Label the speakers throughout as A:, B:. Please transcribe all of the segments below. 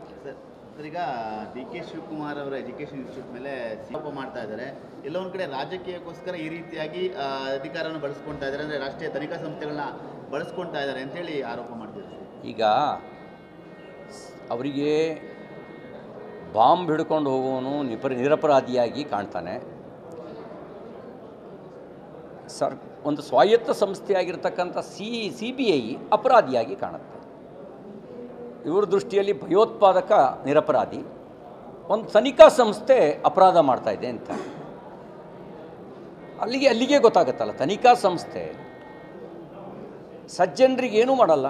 A: sir sir ಈಗ D K Shivakumar ಅವರ education institute ಮೇಲೆ ಆರೋಪ ಮಾಡ್ತಾ ಇದ್ದಾರೆ ಎಲ್ಲೋ ಒಂದು ಕಡೆ ರಾಜಕೀಯಕ್ಕೋಸ್ಕರ ಈ ರೀತಿಯಾಗಿ ಆ, ಅಧಿಕಾರವನ್ನು ಬಳಸ್ಕೊಳ್ತಾ ಇದ್ದಾರೆ ಅಂದರೆ ರಾಷ್ಟ್ರೀಯ ತನಿಖಾ ಸಂಸ್ಥೆಗಳನ್ನ ಬಳಸ್ಕೊಳ್ತಾ ಇದ್ದಾರೆ ಅಂತೇಳಿ ಆರೋಪ ಮಾಡ್ತಿದ್ದಾರೆ
B: ಈಗ ಅವರಿಗೆ ಬಾಂಬ್ ಹಿಡ್ಕೊಂಡು ಹೋಗುವವನು ನಿಪರ ನಿರಪರಾಧಿಯಾಗಿ ಕಾಣ್ತಾನೆ ಸರ್ ಒಂದು ಸ್ವಾಯತ್ತ ಸಂಸ್ಥೆಯಾಗಿರ್ತಕ್ಕಂಥ ಸಿ ಸಿ ಬಿ ಐ ಅಪರಾಧಿಯಾಗಿ ಕಾಣುತ್ತೆ ಇವ್ರ ದೃಷ್ಟಿಯಲ್ಲಿ ಭಯೋತ್ಪಾದಕ ನಿರಪರಾಧಿ ಒಂದು ತನಿಖಾ ಸಂಸ್ಥೆ ಅಪರಾಧ ಮಾಡ್ತಾ ಇದೆ ಅಂತ ಅಲ್ಲಿಗೆ ಅಲ್ಲಿಗೆ ಗೊತ್ತಾಗುತ್ತಲ್ಲ ತನಿಖಾ ಸಂಸ್ಥೆ ಸಜ್ಜನರಿಗೆ ಏನೂ ಮಾಡಲ್ಲ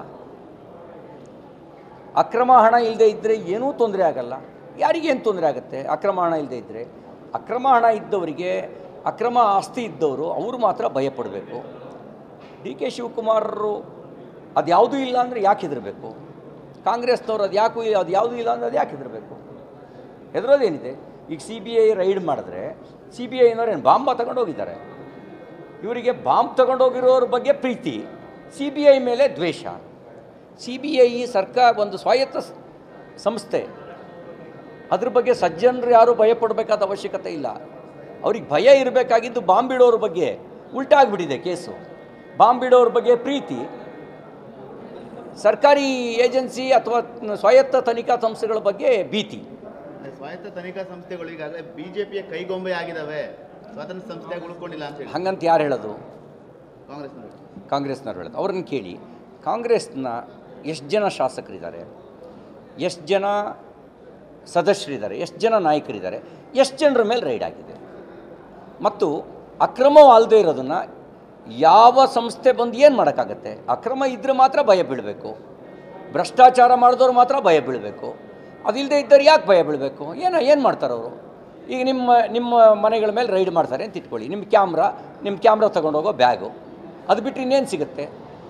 B: ಅಕ್ರಮ ಹಣ ಇಲ್ಲದೆ ಇದ್ದರೆ ಏನೂ ತೊಂದರೆ ಆಗಲ್ಲ ಯಾರಿಗೇನು ತೊಂದರೆ ಆಗುತ್ತೆ ಅಕ್ರಮ ಹಣ ಇಲ್ಲದೆ ಇದ್ದರೆ ಅಕ್ರಮ ಹಣ ಇದ್ದವರಿಗೆ ಅಕ್ರಮ ಆಸ್ತಿ ಇದ್ದವರು ಅವರು ಮಾತ್ರ ಭಯಪಡಬೇಕು ಡಿ ಕೆ ಶಿವಕುಮಾರರು ಅದು ಯಾವುದೂ ಇಲ್ಲ ಅಂದರೆ ಯಾಕೆ ಹೆದರಬೇಕು ಕಾಂಗ್ರೆಸ್ನವ್ರು ಅದು ಯಾಕೂ ಅದು ಯಾವುದೂ ಇಲ್ಲ ಅಂದರೆ ಅದು ಯಾಕೆ ಹೆದರಬೇಕು ಹೆದರೋದೇನಿದೆ ಈಗ ಸಿ ಬಿ ಐ ರೈಡ್ ಮಾಡಿದ್ರೆ ಸಿ ಬಿ ಐನವ್ರು ಏನು ಬಾಂಬ ತಗೊಂಡು ಹೋಗಿದ್ದಾರೆ ಇವರಿಗೆ ಬಾಂಬ್ ತಗೊಂಡೋಗಿರೋರ ಬಗ್ಗೆ ಪ್ರೀತಿ ಸಿ ಬಿ ಐ ಮೇಲೆ ದ್ವೇಷ ಸಿ ಬಿ ಐ ಸರ್ಕಾರ ಒಂದು ಸ್ವಾಯತ್ತ ಸ್- ಸಂಸ್ಥೆ ಅದ್ರ ಬಗ್ಗೆ ಸಜ್ಜನರು ಯಾರೂ ಭಯಪಡಬೇಕಾದ ಅವಶ್ಯಕತೆ ಇಲ್ಲ ಅವ್ರಿಗೆ ಭಯ ಇರಬೇಕಾಗಿದ್ದು ಬಾಂಬ್ ಬಿಡೋರ ಬಗ್ಗೆ ಉಲ್ಟಾ ಆಗಿಬಿಟ್ಟಿದೆ ಕೇಸು ಬಾಂಬ್ ಬಿಡೋರ ಬಗ್ಗೆ ಪ್ರೀತಿ ಸರ್ಕಾರಿ ಏಜೆನ್ಸಿ ಅಥವಾ ಸ್ವಾಯತ್ತ ತನಿಖಾ ಸಂಸ್ಥೆಗಳ ಬಗ್ಗೆ ಭೀತಿ
A: ಅಂದ್ರೆ ಸ್ವಾಯತ್ತ ತನಿಖಾ ಸಂಸ್ಥೆಗಳು ಈಗಾಗಲೇ ಬಿಜೆಪಿಯ ಕೈಗೊಂಬೆ ಆಗಿದ್ದಾವೆ ಸ್ವಾತಂತ್ರ್ಯ ಸಂಸ್ಥೆಯಾಗಿ ಉಳ್ಕೊಂಡಿಲ್ಲ ಅಂತ ಹೇಳಿ
B: ಹಂಗಂತ ಯಾರು ಹೇಳೋದು
A: ಕಾಂಗ್ರೆಸ್ನವರು
B: ಕಾಂಗ್ರೆಸ್ನವ್ರು ಹೇಳೋದು ಅವ್ರನ್ನ ಕೇಳಿ ಕಾಂಗ್ರೆಸ್ನ ಎಷ್ಟು ಜನ ಶಾಸಕರಿದ್ದಾರೆ ಎಷ್ಟು ಜನ ಸದಸ್ಯರಿದ್ದಾರೆ ಎಷ್ಟು ಜನ ನಾಯಕರಿದ್ದಾರೆ ಎಷ್ಟು ಜನರ ಮೇಲೆ ರೈಡ್ ಆಗಿದೆ ಮತ್ತು ಅಕ್ರಮವಲ್ಲದೆ ಇರೋದನ್ನು ಯಾವ ಸಂಸ್ಥೆ ಬಂದು ಏನು ಮಾಡೋಕ್ಕಾಗತ್ತೆ ಅಕ್ರಮ ಇದ್ದರೆ ಮಾತ್ರ ಭಯ ಬೀಳಬೇಕು ಭ್ರಷ್ಟಾಚಾರ ಮಾಡಿದವ್ರು ಮಾತ್ರ ಭಯ ಬೀಳಬೇಕು ಅದಿಲ್ಲದೆ ಇದ್ದರೆ ಯಾಕೆ ಭಯ ಬೀಳಬೇಕು ಏನೋ ಏನು ಮಾಡ್ತಾರೆ ಅವರು ಈಗ ನಿಮ್ಮ ನಿಮ್ಮ ಮನೆಗಳ ಮೇಲೆ ರೈಡ್ ಮಾಡ್ತಾರೆ ಅಂತ ಇಟ್ಕೊಳ್ಳಿ ನಿಮ್ಮ ಕ್ಯಾಮ್ರಾ ನಿಮ್ಮ ಕ್ಯಾಮ್ರಾ ತೊಗೊಂಡೋಗೋ ಬ್ಯಾಗು ಅದು ಬಿಟ್ಟರೆ ಇನ್ನೇನು ಸಿಗುತ್ತೆ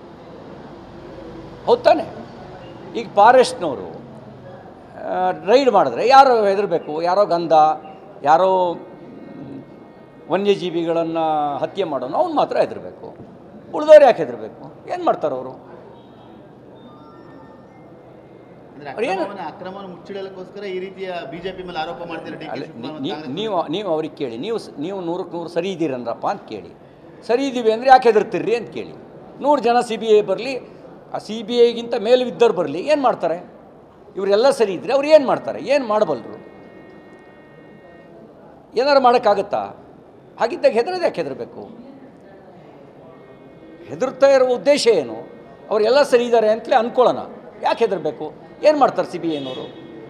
B: ಹೌದ್ ತಾನೆ ಈಗ ಫಾರೆಸ್ಟ್ನವರು ರೈಡ್ ಮಾಡಿದ್ರೆ ಯಾರೋ ಹೆದರಬೇಕು ಯಾರೋ ಗಂಧ ಯಾರೋ ಮ್, ವನ್ಯಜೀವಿಗಳನ್ನು ಹತ್ಯೆ ಮಾಡೋನು ಅವ್ನು ಮಾತ್ರ ಹೆದರಬೇಕು ಉಳಿದವ್ರು ಯಾಕೆ ಹೆದರಬೇಕು ಏನು ಮಾಡ್ತಾರೆ ಅವರು
A: ಅಂದ್ರೆ
B: ಅವ್ರು ಏನು-
A: ಅಕ್ರಮವನ್ನು ಅಕ್ರಮವನ್ನು ಮುಚ್ಚಿಡಲಿಕ್ಕೋಸ್ಕರ ಈ ರೀತಿಯ ಬಿಜೆಪಿ ಮೇಲೆ ಆರೋಪ ಮಾಡ್ತಾರೆ ಡಿ ಕೆ
B: ಅಲ್ಲ
A: ಶಿವಕುಮಾರ್ ಮತ್ತು
B: ನೀ-
A: ಕಾಂಗ್ರೆಸ್
B: ನೀವು ನೀವು ಅವ್ರಿಗೆ ಕೇಳಿ ನೀವು ಸ್- ನೀವು ನೂರಕ್ಕೆ ನೂರು ಸರಿ ಇದ್ದೀರನ್ರಪ್ಪ ಅಂತ ಕೇಳಿ ಸರಿ ಇದ್ದೀವಿ ಅಂದರೆ ಯಾಕೆ ಹೆದರ್ತೀರಿ ಅಂತ ಕೇಳಿ ನೂರು ಜನ ಸಿ ಬಿ ಐ ಬರಲಿ ಆ ಸಿ ಬಿ ಐಗಿಂತ ಮೇಲೆ ಇದ್ದವ್ರು ಬರಲಿ ಏನು ಮಾಡ್ತಾರೆ ಇವರೆಲ್ಲ ಸರಿ ಇದ್ದರೆ ಅವ್ರು ಏನು ಮಾಡ್ತಾರೆ ಏನು ಮಾಡಬಲ್ಲರು ಏನಾರು ಮಾಡೋಕ್ಕಾಗತ್ತಾ ಹಾಗಿದ್ದಾಗ ಹೆದರೋದು ಯಾಕೆ ಹೆದರಬೇಕು ಹೆದರ್ತಾ ಇರೋ ಉದ್ದೇಶ ಏನು ಅವರೆಲ್ಲ ಸರಿ ಇದ್ದಾರೆ ಅಂತಲೇ ಅಂದ್ಕೊಳ್ಳೋಣ ಯಾಕೆ ಹೆದರಬೇಕು ಏನು ಮಾಡ್ತಾರೆ ಸಿ ಬಿ ಐನವರು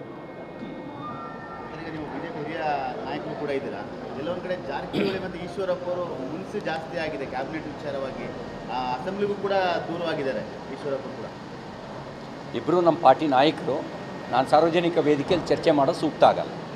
A: ಈಗ ನೀವು ಬಿಜೆಪಿ ಹಿರಿಯ ನಾಯಕರು ಕೂಡ ಇದ್ದೀರಾ ಎಲ್ಲೊಂದು ಕಡೆ ಜಾರಕಿಹೊಳಿ ಮತ್ತು ಈಶ್ವರಪ್ಪ ಅವರು ಮುನ್ಸಿ ಜಾಸ್ತಿ ಆಗಿದೆ ಕ್ಯಾಬಿನೆಟ್ ವಿಚಾರವಾಗಿ ಆ, ಅಸೆಂಬ್ಲಿಗೂ ಕೂಡ ದೂರವಾಗಿದ್ದಾರೆ ಈಶ್ವರಪ್ಪ ಕೂಡ
B: ಇಬ್ಬರು ನಮ್ಮ ಪಾರ್ಟಿ ನಾಯಕರು ನಾನು ಸಾರ್ವಜನಿಕ ವೇದಿಕೆಯಲ್ಲಿ ಚರ್ಚೆ ಮಾಡೋದು ಸೂಕ್ತ ಆಗಲ್ಲ